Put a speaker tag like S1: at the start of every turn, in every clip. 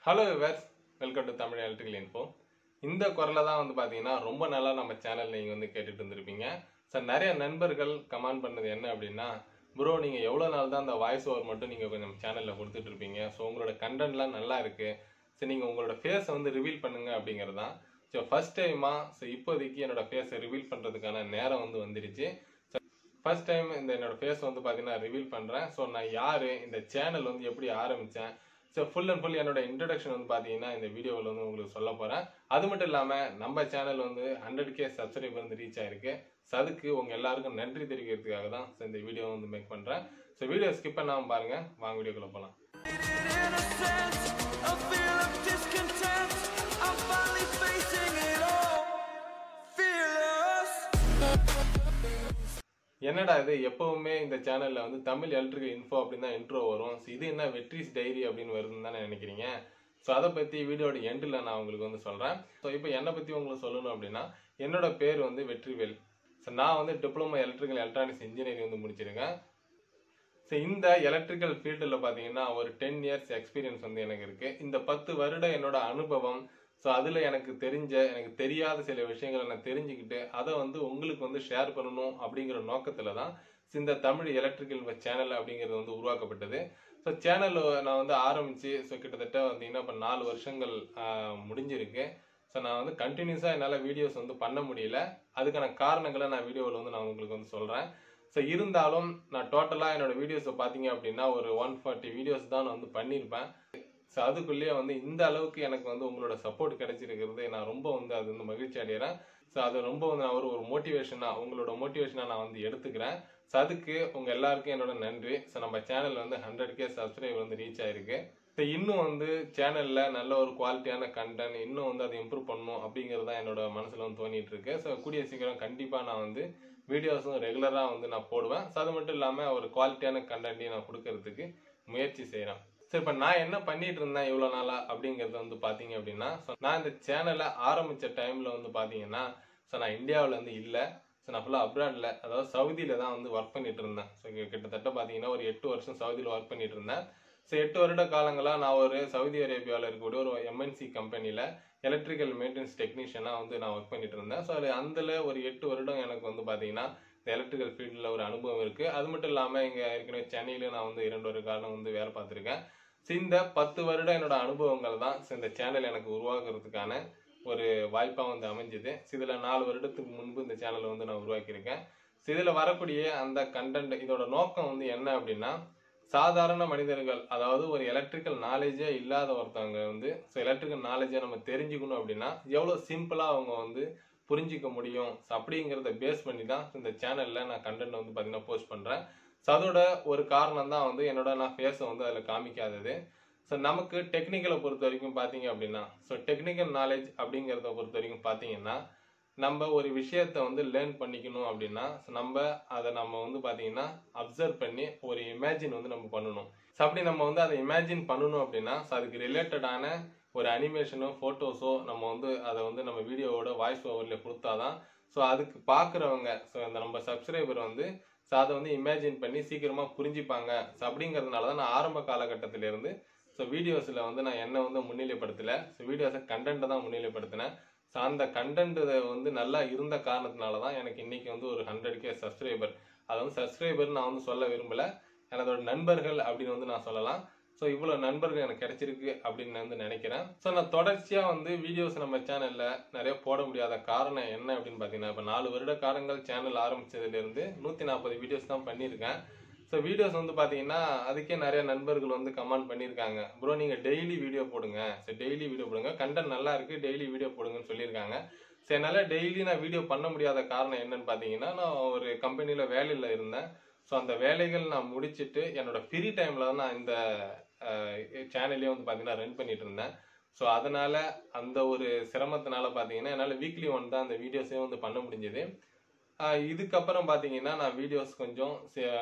S1: Hello viewers welcome to Tamil electrical info இந்த குரலை தான் வந்து பார்த்தீங்கன்னா ரொம்ப நாளாக நம்ம சேனல் நீங்கள் வந்து கேட்டுட்டு இருந்திருப்பீங்க சார் நிறைய நண்பர்கள் கமெண்ட் பண்ணது என்ன அப்படின்னா ப்ரோ நீங்கள் எவ்வளோ நாள் தான் அந்த வாய்ஸ் ஓவர் மட்டும் நீங்கள் கொஞ்சம் சேனலில் கொடுத்துட்டு இருப்பீங்க ஸோ உங்களோட கண்டென்ட்லாம் நல்லா இருக்குது ஸோ நீங்கள் உங்களோட ஃபேஸை வந்து ரிவீல் பண்ணுங்க அப்படிங்கிறது தான் ஸோ ஃபஸ்ட் டைமாக ஸோ இப்போதைக்கு என்னோட ஃபேஸை ரிவீல் பண்ணுறதுக்கான நேரம் வந்து வந்துடுச்சு ஃபர்ஸ்ட் டைம் இந்த என்னோட ஃபேஸ் வந்து பார்த்தீங்கன்னா ரிவீல் பண்ணுறேன் ஸோ நான் யார் இந்த சேனல் வந்து எப்படி ஆரம்பித்தேன் ஸோ ஃபுல் அண்ட் ஃபுல் என்னோட இன்ட்ரடக்ஷன் வந்து பார்த்தீங்கன்னா இந்த வீடியோவில் வந்து உங்களுக்கு சொல்ல போகிறேன் அது மட்டும் இல்லாமல் நம்ம சேனல் வந்து ஹண்ட்ரட் கே சப்ஸ்கிரைபர் வந்து ரீச் ஆயிருக்கு ஸோ அதுக்கு உங்கள் எல்லாருக்கும் நன்றி தெரிவிக்கிறதுக்காக தான் ஸோ இந்த வீடியோ வந்து மேக் பண்ணுறேன் ஸோ வீடியோ ஸ்கிப் பண்ணாமல் பாருங்கள் வாங்க வீடியோக்குள்ளே போகலாம்
S2: innocence, a feel of discontent. I'm finally facing it all. Fearless.
S1: என்னடா இது எப்பவுமே இந்த சேனல்ல வந்து தமிழ் எலக்ட்ரிக்கல் இன்ஃபோ அப்படின்னு தான் இன்ட்ரோ வரும் So இது என்ன வெட்ரிஸ் டைரி அப்படின்னு வருதுன்னு தானே நினைக்கிறீங்க ஸோ அதை பற்றி வீடியோட எண்டில் நான் உங்களுக்கு வந்து சொல்கிறேன் ஸோ இப்போ என்னை பற்றி உங்களுக்கு சொல்லணும் அப்படின்னா என்னோட பேர் வந்து வெற்றிவேல் ஸோ நான் வந்து டிப்ளமோ எலக்ட்ரிக்கல் எலக்ட்ரானிக்ஸ் இன்ஜினியரிங் வந்து முடிச்சிருக்கேன் ஸோ இந்த எலக்ட்ரிக்கல் ஃபீல்டில் பார்த்தீங்கன்னா ஒரு டென் இயர்ஸ் எக்ஸ்பீரியன்ஸ் வந்து எனக்கு இருக்குது இந்த பத்து வருட என்னோட அனுபவம் ஸோ அதில் எனக்கு தெரிஞ்ச எனக்கு தெரியாத சில விஷயங்களை நான் தெரிஞ்சுக்கிட்டு அதை வந்து உங்களுக்கு வந்து ஷேர் பண்ணணும் அப்படிங்கிற நோக்கத்தில் தான் இந்த தமிழ் எலக்ட்ரிக்கல் சேனல் அப்படிங்கிறது வந்து உருவாக்கப்பட்டது ஸோ சேனல் நான் வந்து ஆரம்பித்து ஸோ கிட்டத்தட்ட வந்தீங்கன்னா இப்போ நாலு வருஷங்கள் ஆஹ், முடிஞ்சிருக்கு ஸோ நான் வந்து கண்டினியூஸாக என்னால் வீடியோஸ் வந்து பண்ண முடியல அதுக்கான காரணங்களை நான் வீடியோவில் வந்து நான் உங்களுக்கு வந்து சொல்கிறேன் ஸோ இருந்தாலும் நான் டோட்டலாக என்னோட வீடியோஸை பார்த்தீங்க அப்படின்னா ஒரு ஒன் ஃபார்ட்டி வீடியோஸ் தான் நான் வந்து பண்ணியிருப்பேன் ஸோ அதுக்குள்ளேயே வந்து இந்த அளவுக்கு எனக்கு வந்து உங்களோட சப்போர்ட் கிடைச்சிருக்கிறது நான் ரொம்ப வந்து அது வந்து மகிழ்ச்சி அடைகிறேன் ஸோ அது ரொம்ப வந்து நான் ஒரு ஒரு மோட்டிவேஷனாக உங்களோட மோட்டிவேஷனாக நான் வந்து எடுத்துக்கிறேன் ஸோ அதுக்கு உங்கள் எல்லாருக்கும் என்னோட நன்றி ஸோ நம்ம சேனல் வந்து ஹண்ட்ரட் கே சப்ஸ்கிரைபர் வந்து ரீச் ஆயிருக்கு ஸோ இன்னும் வந்து சேனலில் நல்ல ஒரு குவாலிட்டியான கண்டென்ட் இன்னும் வந்து அதை இம்ப்ரூவ் பண்ணணும் அப்படிங்கிறது தான் என்னோட மனசில் வந்து தோணிட்டு இருக்கு ஸோ கூடிய சீக்கிரம் கண்டிப்பாக நான் வந்து வீடியோஸும் ரெகுலராக வந்து நான் போடுவேன் ஸோ அது மட்டும் இல்லாமல் ஒரு குவாலிட்டியான கண்டென்ட்டையும் நான் கொடுக்கறதுக்கு முயற்சி செய்கிறேன் சரி இப்போ நான் என்ன பண்ணிட்டு இருந்தேன் இவ்வளோ நாளா அப்படிங்கிறது வந்து பார்த்தீங்க அப்படின்னா ஸோ நான் இந்த சேனலை ஆரம்பித்த டைமில் வந்து பார்த்தீங்கன்னா ஸோ நான் இந்தியாவில் வந்து இல்லை ஸோ நான் ஃபுல்லாக அப்ராடில் அதாவது சவுதியில் தான் வந்து ஒர்க் பண்ணிட்டு இருந்தேன் ஸோ கிட்டத்தட்ட பார்த்தீங்கன்னா ஒரு எட்டு வருஷம் சவுதியில் ஒர்க் பண்ணிட்டு இருந்தேன் ஸோ எட்டு வருட காலங்களாக நான் ஒரு சவுதி அரேபியாவில் இருக்கக்கூடிய ஒரு எம்என்சி கம்பெனியில் எலக்ட்ரிக்கல் மெயின்டெனன்ஸ் டெக்னீஷியனாக வந்து நான் ஒர்க் பண்ணிட்டு இருந்தேன் ஸோ அது அதில் ஒரு எட்டு வருடம் எனக்கு வந்து பார்த்தீங்கன்னா இந்த எலக்ட்ரிக்கல் ஃபீல்டில் ஒரு அனுபவம் இருக்குது அது மட்டும் இல்லாமல் இங்கே ஏற்கனவே சென்னையில் நான் வந்து இரண்டு ஒரு காலம் வந்து வேலை பார்த்துருக்கேன் ஸோ இந்த பத்து வருடம் என்னோட அனுபவங்கள் தான் ஸோ இந்த சேனல் எனக்கு உருவாக்குறதுக்கான ஒரு வாய்ப்பாக வந்து அமைஞ்சுது ஸோ இதில் நாலு வருடத்துக்கு முன்பு இந்த சேனலை வந்து நான் உருவாக்கியிருக்கேன் ஸோ இதில் வரக்கூடிய அந்த கண்டென்ட் இதோட நோக்கம் வந்து என்ன அப்படின்னா சாதாரண மனிதர்கள் அதாவது ஒரு எலக்ட்ரிக்கல் நாலேஜே இல்லாத ஒருத்தவங்க வந்து ஸோ எலக்ட்ரிக்கல் நாலேஜை நம்ம தெரிஞ்சுக்கணும் அப்படின்னா எவ்வளோ சிம்பிளாக அவங்க வந்து புரிஞ்சிக்க முடியும் ஸோ அப்படிங்கிறத பேஸ் பண்ணி தான் இந்த சேனலில் நான் கண்டென்ட் வந்து பார்த்தீங்கன்னா போஸ்ட் பண்ணுறேன் ஸோ அதோட ஒரு காரணம் தான் வந்து என்னோட நான் ஃபேஸை வந்து அதில் காமிக்காதது ஸோ நமக்கு டெக்னிக்கலை பொறுத்த வரைக்கும் பார்த்தீங்க அப்படின்னா ஸோ டெக்னிக்கல் நாலேஜ் அப்படிங்கிறத பொறுத்த வரைக்கும் பார்த்தீங்கன்னா நம்ம ஒரு விஷயத்த வந்து லேர்ன் பண்ணிக்கணும் அப்படின்னா so நம்ம அதை நம்ம வந்து பார்த்தீங்கன்னா அப்சர்வ் பண்ணி ஒரு இமேஜின் வந்து நம்ம பண்ணணும் ஸோ அப்படி நம்ம வந்து அதை இமேஜின் பண்ணணும் அப்படின்னா ஸோ அதுக்கு ரிலேட்டடான ஒரு அனிமேஷனோ ஃபோட்டோஸோ நம்ம வந்து அதை வந்து நம்ம வீடியோவோட வாய்ஸ் ஓவரில் கொடுத்தாதான் ஸோ அதுக்கு பார்க்குறவங்க ஸோ அந்த நம்ம சப்ஸ்கிரைபர் வந்து ஸோ அதை வந்து இமேஜின் பண்ணி சீக்கிரமாக புரிஞ்சுப்பாங்க ஸோ அப்படிங்கிறதுனால தான் நான் ஆரம்ப காலகட்டத்திலேருந்து ஸோ வீடியோஸில் வந்து நான் என்ன வந்து முன்னிலைப்படுத்தலை ஸோ வீடியோஸை கண்டென்ட்டை தான் முன்னிலைப்படுத்தினேன் ஸோ அந்த கண்டென்ட் வந்து நல்லா இருந்த காரணத்தினால தான் எனக்கு இன்னைக்கு வந்து ஒரு ஹண்ட்ரட் கே சப்ஸ்கிரைபர் அதை வந்து சப்ஸ்கிரைபர் நான் வந்து சொல்ல விரும்பல எனதோட நண்பர்கள் அப்படின்னு வந்து நான் சொல்லலாம் ஸோ இவ்வளோ நண்பர்கள் எனக்கு கிடைச்சிருக்கு அப்படின்னு நான் வந்து நினைக்கிறேன் ஸோ நான் தொடர்ச்சியாக வந்து வீடியோஸ் நம்ம சேனலில் நிறைய போட முடியாத காரணம் என்ன அப்படின்னு பார்த்தீங்கன்னா இப்போ நாலு வருட காலங்கள் சேனல் ஆரம்பிச்சதுலேருந்து நூற்றி நாற்பது வீடியோஸ் தான் பண்ணியிருக்கேன் ஸோ வீடியோஸ் வந்து பார்த்தீங்கன்னா அதுக்கே நிறைய நண்பர்கள் வந்து கமெண்ட் பண்ணியிருக்காங்க ப்ரோ நீங்கள் டெய்லி வீடியோ போடுங்க ஸோ டெய்லி வீடியோ போடுங்க கண்டென்ட் நல்லா இருக்குது டெய்லி வீடியோ போடுங்கன்னு சொல்லியிருக்காங்க ஸோ என்னால் டெய்லி நான் வீடியோ பண்ண முடியாத காரணம் என்னன்னு பார்த்தீங்கன்னா நான் ஒரு கம்பெனியில் வேலையில் இருந்தேன் ஸோ அந்த வேலைகள் நான் முடிச்சிட்டு என்னோட ஃப்ரீ டைமில் தான் நான் இந்த சேனல்லே வந்து பார்த்தீங்கன்னா ரன் பண்ணிட்டு இருந்தேன் ஸோ அதனால அந்த ஒரு சிரமத்தினால பார்த்தீங்கன்னா என்னால் வீக்லி ஒன் தான் அந்த வீடியோஸே வந்து பண்ண முடிஞ்சது ஆஹ் இதுக்கப்புறம் பார்த்தீங்கன்னா நான் வீடியோஸ் கொஞ்சம்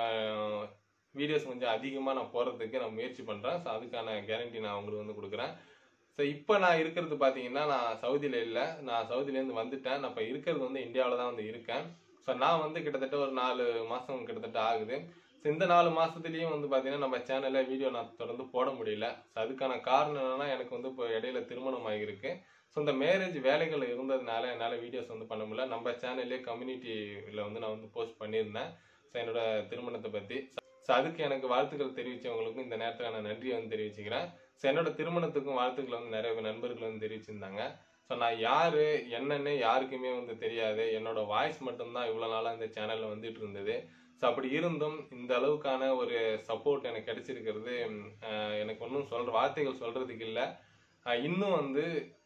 S1: வீடியோஸ் கொஞ்சம் அதிகமாக நான் போகிறதுக்கு நான் முயற்சி பண்ணுறேன் ஸோ அதுக்கான கேரண்டி நான் உங்களுக்கு வந்து கொடுக்குறேன் ஸோ இப்போ நான் இருக்கிறது பார்த்தீங்கன்னா நான் சவுதியில் இல்லை நான் சவுதியிலேருந்து வந்துட்டேன் நான் இப்போ இருக்கிறது வந்து இந்தியாவில் தான் வந்து இருக்கேன் ஸோ நான் வந்து கிட்டத்தட்ட ஒரு நாலு மாதம் கிட்டத்தட்ட ஆகுது So, இந்த நாலு மாசத்துலயும் வந்து பாத்தீங்கன்னா நம்ம சேனல்ல வீடியோ நான் தொடர்ந்து போட முடியல So, அதுக்கான காரணம் என்னன்னா எனக்கு வந்து இப்போ இடையில திருமணம் ஆகியிருக்கு ஸோ இந்த மேரேஜ் வேலைகள் இருந்ததுனால என்னால் வீடியோஸ் வந்து பண்ண முடியல நம்ம சேனல்லே கம்யூனிட்டியில் வந்து நான் வந்து போஸ்ட் பண்ணியிருந்தேன் ஸோ என்னோட திருமணத்தை பற்றி ஸோ அதுக்கு எனக்கு வாழ்த்துக்கள் தெரிவித்தவங்களுக்கும் இந்த நேரத்தில் நான் நன்றியை வந்து தெரிவிச்சுக்கிறேன் ஸோ என்னோட திருமணத்துக்கும் வாழ்த்துக்கள் வந்து நிறைய நண்பர்கள் வந்து தெரிவிச்சிருந்தாங்க ஸோ நான் யார் என்னன்னு யாருக்குமே வந்து தெரியாது என்னோட வாய்ஸ் மட்டும்தான் இவ்வளோ நாளாக இந்த சேனலில் வந்துட்டு இருந்தது ஸோ அப்படி இருந்தும் இந்த அளவுக்கான ஒரு சப்போர்ட் எனக்கு கிடைச்சிருக்கிறது ம், ஆஹ் எனக்கு ஒன்றும் சொல்கிற வார்த்தைகள் சொல்கிறதுக்கு இல்லை இன்னும் வந்து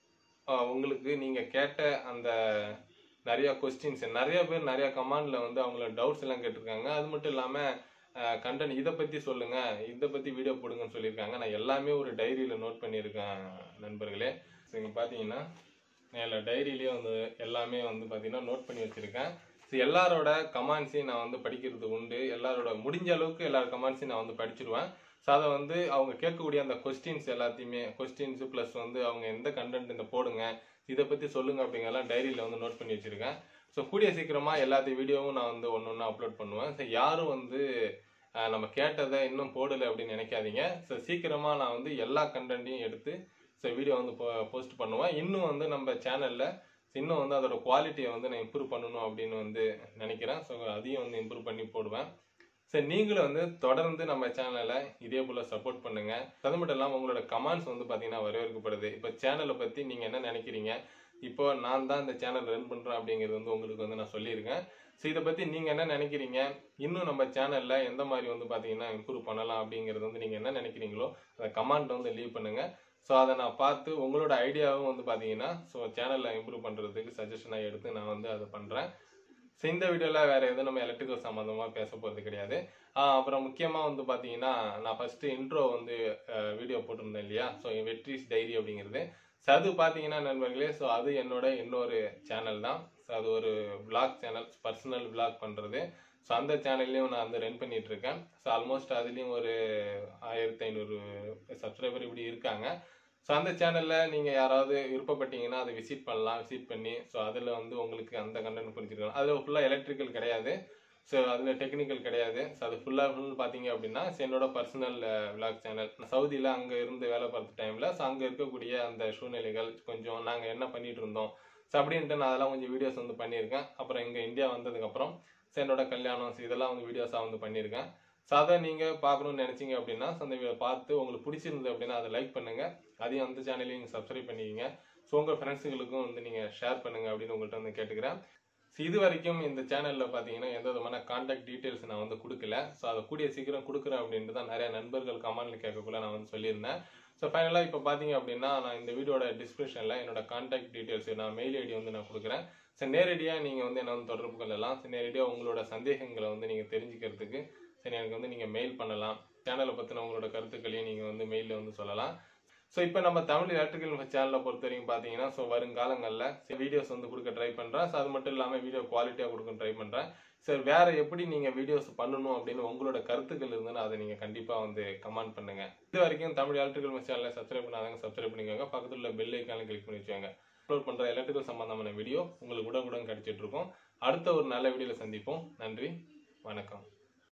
S1: ஆஹ் உங்களுக்கு நீங்கள் கேட்ட அந்த நிறைய கொஸ்டின்ஸ் நிறைய பேர் நிறைய கமாண்ட்ல வந்து அவங்கள டவுட்ஸ் எல்லாம் கேட்டிருக்காங்க அது மட்டும் இல்லாமல் கண்டென்ட் இதை பற்றி சொல்லுங்க இதை பற்றி வீடியோ போடுங்கன்னு சொல்லியிருக்காங்க நான் எல்லாமே ஒரு டைரியில் நோட் பண்ணியிருக்கேன் நண்பர்களே ஸோ இங்கே பார்த்தீங்கன்னா நான் டைரியிலேயே வந்து எல்லாமே வந்து பார்த்தீங்கன்னா நோட் பண்ணி வச்சுருக்கேன் ஸோ எல்லாரோட கமாண்ட்ஸையும் நான் வந்து படிக்கிறது உண்டு எல்லாரோட முடிஞ்ச அளவுக்கு எல்லாரோட கமாண்ட்ஸையும் நான் வந்து படிச்சிருவேன் ஸோ அதை வந்து அவங்க கேட்கக்கூடிய அந்த கொஸ்டின்ஸ் எல்லாத்தையுமே கொஸ்டின்ஸ் ப்ளஸ் வந்து அவங்க எந்த கண்டென்ட் இந்த போடுங்க இதை பற்றி சொல்லுங்க அப்படிங்கறதெல்லாம் டைரியில் வந்து நோட் பண்ணி வச்சுருக்கேன் ஸோ கூடிய சீக்கிரமாக எல்லாத்தையும் வீடியோவும் நான் வந்து ஒன்று ஒன்று அப்லோட் பண்ணுவேன் ஸோ யாரும் வந்து அஹ், நம்ம கேட்டதை இன்னும் போடலை அப்படின்னு நினைக்காதீங்க ஸோ சீக்கிரமாக நான் வந்து எல்லா கண்டென்ட்டையும் எடுத்து ஸோ வீடியோ வந்து போஸ்ட் பண்ணுவேன் இன்னும் வந்து நம்ம சேனலில் இன்னும் வந்து அதோட குவாலிட்டியை வந்து நான் இம்ப்ரூவ் பண்ணணும் அப்படின்னு வந்து நினைக்கிறேன் ஸோ அதையும் வந்து இம்ப்ரூவ் பண்ணி போடுவேன் சரி நீங்களும் வந்து தொடர்ந்து நம்ம சேனலை இதே போல் சப்போர்ட் பண்ணுங்க அது மட்டும் இல்லாமல் உங்களோட கமெண்ட்ஸ் வந்து பார்த்தீங்கன்னா வரவேற்கப்படுது இப்போ சேனலை பற்றி நீங்கள் என்ன நினைக்கிறீங்க இப்போ நான் தான் இந்த சேனல் ரன் பண்ணுறேன் அப்படிங்கிறது வந்து உங்களுக்கு வந்து நான் சொல்லியிருக்கேன் ஸோ இதை பற்றி நீங்கள் என்ன நினைக்கிறீங்க இன்னும் நம்ம சேனலில் எந்த மாதிரி வந்து பார்த்தீங்கன்னா இம்ப்ரூவ் பண்ணலாம் அப்படிங்கிறது வந்து நீங்கள் என்ன நினைக்கிறீங்களோ அந்த கமெண்ட் வந்து லீவ் பண்ணுங்கள் ஸோ அதை நான் பார்த்து உங்களோட ஐடியாவும் வந்து பார்த்தீங்கன்னா ஸோ சேனலில் இம்ப்ரூவ் பண்ணுறதுக்கு சஜஷனாக எடுத்து நான் வந்து அதை பண்ணுறேன் ஸோ இந்த வீடியோவில் வேறு எதுவும் நம்ம எலக்ட்ரிக்கல் சம்மந்தமாக பேச போகிறது கிடையாது ஆஹ் அப்புறம் முக்கியமாக வந்து பார்த்தீங்கன்னா நான் ஃபஸ்ட்டு இன்ட்ரோ வந்து வீடியோ போட்டிருந்தேன் இல்லையா ஸோ வெட்ரிஸ் டைரி அப்படிங்கிறது ஸோ அது பார்த்தீங்கன்னா நண்பர்களே ஸோ அது என்னோட இன்னொரு சேனல் தான் ஸோ அது ஒரு vlog சேனல் பர்சனல் vlog பண்ணுறது ஸோ அந்த சேனல்லையும் நான் வந்து ரன் பண்ணிட்டு இருக்கேன் ஸோ ஆல்மோஸ்ட் அதுலேயும் ஒரு ஆயிரத்தி ஐநூறு சப்ஸ்கிரைபர் இப்படி இருக்காங்க ஸோ அந்த சேனலில் நீங்கள் யாராவது விருப்பப்பட்டீங்கன்னா அதை விசிட் பண்ணலாம் விசிட் பண்ணி ஸோ அதில் வந்து உங்களுக்கு அந்த கண்டென்ட் புரிஞ்சிருக்கலாம் அதில் ஃபுல்லாக எலக்ட்ரிக்கல் கிடையாது ஸோ அதில் டெக்னிக்கல் கிடையாது ஸோ அது ஃபுல்லாக ஃபுல் பார்த்தீங்க அப்படின்னா so என்னோட பர்சனல் விளாக் சேனல் சவுதியில் அங்கே இருந்து வேலை பார்த்த டைமில் ஸோ அங்கே இருக்கக்கூடிய அந்த சூழ்நிலைகள் கொஞ்சம் நாங்கள் என்ன பண்ணிட்டு இருந்தோம் ஸோ அப்படின்ட்டு நான் அதெல்லாம் கொஞ்சம் வீடியோஸ் வந்து பண்ணியிருக்கேன் அப்புறம் இங்கே இந்தியா வந்ததுக்கப்புறம் ஸோ என்னோட கல்யாணம் ஸோ இதெல்லாம் வந்து வீடியோஸாக வந்து பண்ணியிருக்கேன் ஸோ அதை நீங்கள் பார்க்கணும்னு நினச்சிங்க அப்படின்னா ஸோ அந்த video பார்த்து உங்களுக்கு பிடிச்சிருந்தது அப்படின்னா அதை லைக் பண்ணுங்கள் அதையும் அந்த சேனலையும் நீங்கள் சப்ஸ்கிரைப் பண்ணிக்கிங்க ஸோ உங்கள் ஃப்ரெண்ட்ஸுகளுக்கும் வந்து நீங்கள் ஷேர் பண்ணுங்கள் அப்படின்னு உங்கள்கிட்ட வந்து கேட்டுக்கிறேன் ஸோ இது வரைக்கும் இந்த சேனலில் பார்த்தீங்கன்னா எந்த விதமான கான்டாக்ட் டீட்டெயில்ஸ் நான் வந்து கொடுக்கல ஸோ அதை கூடிய சீக்கிரம் கொடுக்குறேன் அப்படின்ட்டு தான் நிறைய நண்பர்கள் கமெண்ட்ல கேட்கக்குள்ள நான் வந்து சொல்லியிருந்தேன் ஸோ ஃபைனலாக இப்போ பார்த்தீங்க அப்படின்னா நான் இந்த வீடியோட டிஸ்கிரிப்ஷனில் என்னோட கான்டாக்ட் டீட்டெயில்ஸ் நான் மெயில் ஐடி வந்து நான் கொடுக்குறேன் ஸோ நேரடியாக நீங்கள் வந்து என்ன வந்து தொடர்பு கொள்ளலாம் ஸோ நேரடியாக உங்களோட சந்தேகங்களை வந்து நீங்கள் தெரிஞ்சுக்கிறதுக்கு சரி எனக்கு வந்து நீங்கள் மெயில் பண்ணலாம் சேனலை பற்றின உங்களோட கருத்துக்களையும் நீங்கள் வந்து மெயிலில் வந்து சொல்லலாம் ஸோ இப்போ நம்ம தமிழ் எலக்ட்ரிக்கல் சேனலில் பொறுத்த வரைக்கும் பார்த்தீங்கன்னா ஸோ வருங்காலங்களில் வீடியோஸ் வந்து கொடுக்க ட்ரை பண்ணுறேன் ஸோ அது மட்டும் இல்லாமல் வீடியோ குவாலிட்டியாக கொடுக்க ட்ரை பண்ணுறேன் சார் வேற எப்படி நீங்கள் வீடியோஸ் பண்ணணும் அப்படின்னு உங்களோட கருத்துக்கள் இருந்ததுன்னா அதை நீங்கள் கண்டிப்பாக வந்து கமெண்ட் பண்ணுங்க இது வரைக்கும் தமிழ் எலக்ட்ரிக்கல் சேனலை சப்ஸ்கிரைப் பண்ணாதவங்க சப்ஸ்கிரைப் பண்ணிக்கோங்க பக்கத்தில் உள்ள பெல் ஐக்கான கிளிக் பண்ணி வச்சுக்கோங்க அப்லோட் பண்ணுற எலக்ட்ரிக்கல் சம்பந்தமான வீடியோ உங்களுக்கு உடனுக்குடன் கிடைச்சிட்டு இருக்கும் அடுத்த ஒரு நல்ல வீடியோவில் சந்திப்போம் நன்றி வணக்கம்